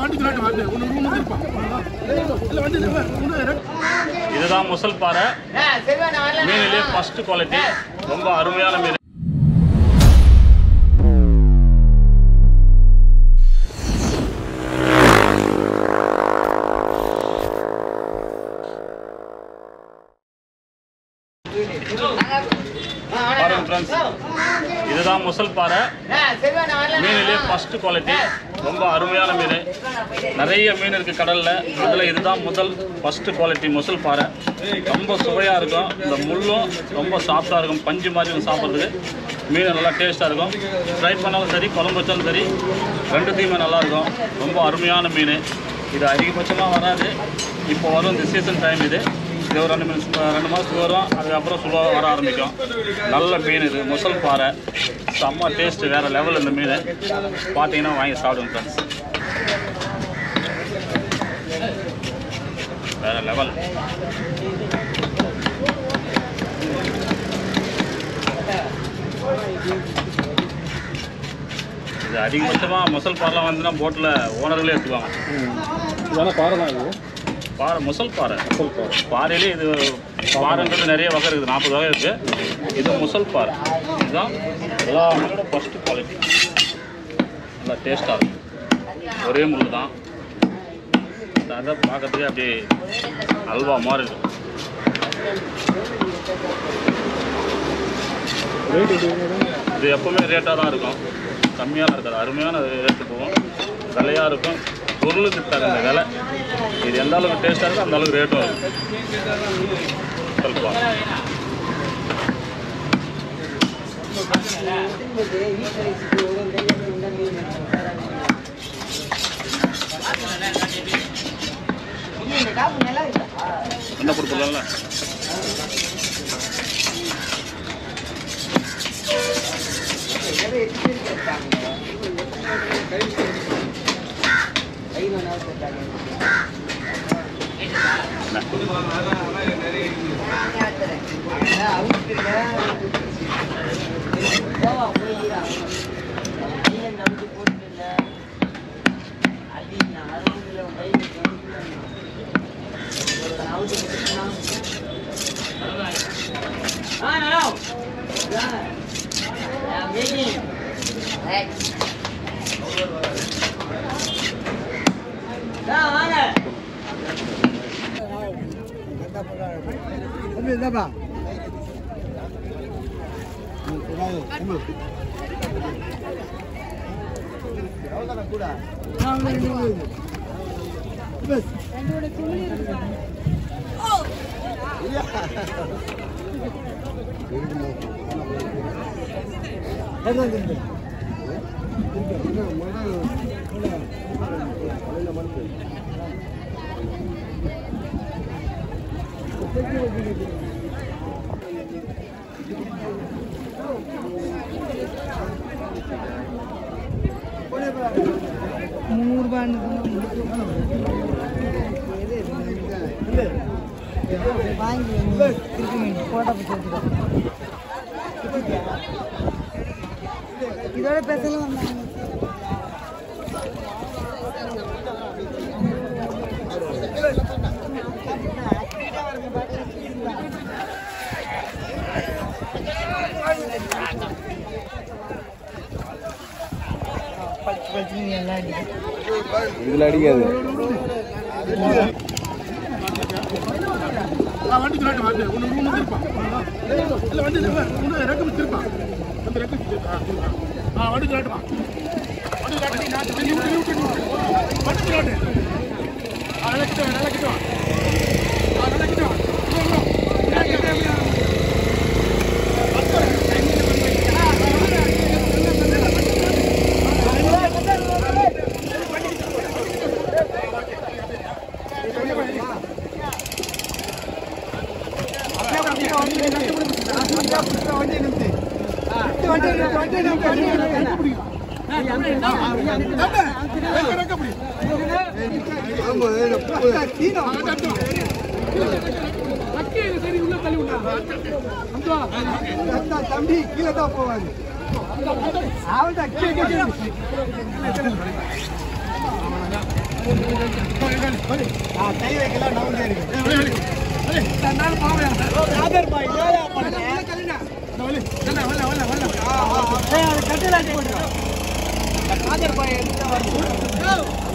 இதுதான் முசல் பாறை மீனிலே first quality ரொம்ப அருமையான மீன் பாருங்க ஃப்ரெண்ட்ஸ் இதுதான் முசல் பாறை மீனிலே ஃபர்ஸ்ட் குவாலிட்டி ரொம்ப அருமையான மீன் நிறைய மீன் இருக்கு கடல்ல அதுல இதுதான் முதல் ஃபர்ஸ்ட் குவாலிட்டி முசல் பாறை ரொம்ப சுவையா இருக்கும் இந்த முள்ளும் ரொம்ப சாஃப்டா இருக்கும் பஞ்சு மாதிரி இருக்கும் சாப்பிட்றதுக்கு மீன் நல்லா டேஸ்டா இருக்கும் ஃப்ரை பண்ணாலும் சரி குழம்பு வச்சாலும் சரி ரெண்டுத்தையுமே நல்லா இருக்கும் ரொம்ப அருமையான மீன் இது அதிகபட்சமாக வராது இப்போ வரும் இந்த சீசன் டைம் இது இது ஒரு ரெண்டு மாதம் ரெண்டு மாதத்துக்கு வரும் அதுக்கப்புறம் சுலோவாக வர ஆரம்பிக்கும் நல்ல மீன் இது முசல் பாறை செம்ம டேஸ்ட் வேறு லெவல் இந்த மீன் பார்த்தீங்கன்னா வாங்கி சாப்பிடுங்க ஃப்ரெண்ட்ஸ் வேறு லெவல் இது அதிகபட்சமாக முசல் பாறைலாம் வந்துன்னா போட்டில் ஓனர்களே எடுத்துக்குவாங்க இதெல்லாம் பாறை தான் இது பாறை முசல் பாறை முசல் பாறை பாறையிலே இது பாறைன்றது நிறைய வகை இருக்குது நாற்பது வகை இருக்குது இது முசல் பாறை இதுதான் எல்லா மீனோட ஃபஸ்ட்டு குவாலிட்டி நல்லா டேஸ்ட்டாக இருக்கும் ஒரே முள் தான் அதை பார்க்கறதுக்கே அப்படியே அல்வா மாதிரி இருக்கும் ரேட் எப்படி வரும்? இது எப்போவுமே ரேட்டாக தான் இருக்கும் கம்மியாக இருக்காது அருமையான ரேட்டு போகும் விலையாக இருக்கும் பொருளுக்கு தகுந்த விலை இது எந்த அளவுக்கு டேஸ்ட்டாக இருக்கோ அந்த அளவுக்கு ரேட்டும் இருக்கும் சொல்லுவா என்ன கொடுத்துருக்கல வாங்கி வந்து திருப்பி போட்டோ பிடிச்சி இதோட பேசலாம் வந்தாங்க பச்சை பச்சை எல்லாம் அடிக்கும் இதில் அடிக்காது வண்டி திருட்டு வந்து ஒன்று ஒன்று திருப்பான் இல்லை வண்டி ஒன்று ரெக்கம் திருப்பான் அந்த ரெக்கம் ஆ வண்டி திருட்டுவான் வண்டி திருட்டு நீ விட்டு நீ விட்டு நீ விட்டு வண்டி திருட்டு ஆ நல்லா கிட்ட நல்லா கிட்ட ஆ நல்லா கிட்ட தம்பி கீழே தான் போவாரு கை வைக்கலாம் நவுண்டே இருக்கு ஆதர் ஆதர் பாய் ஏழா பண்ணுங்க ஏய் அது கட்டில போடுறா ஆதர் பாய் எடுத்து வருது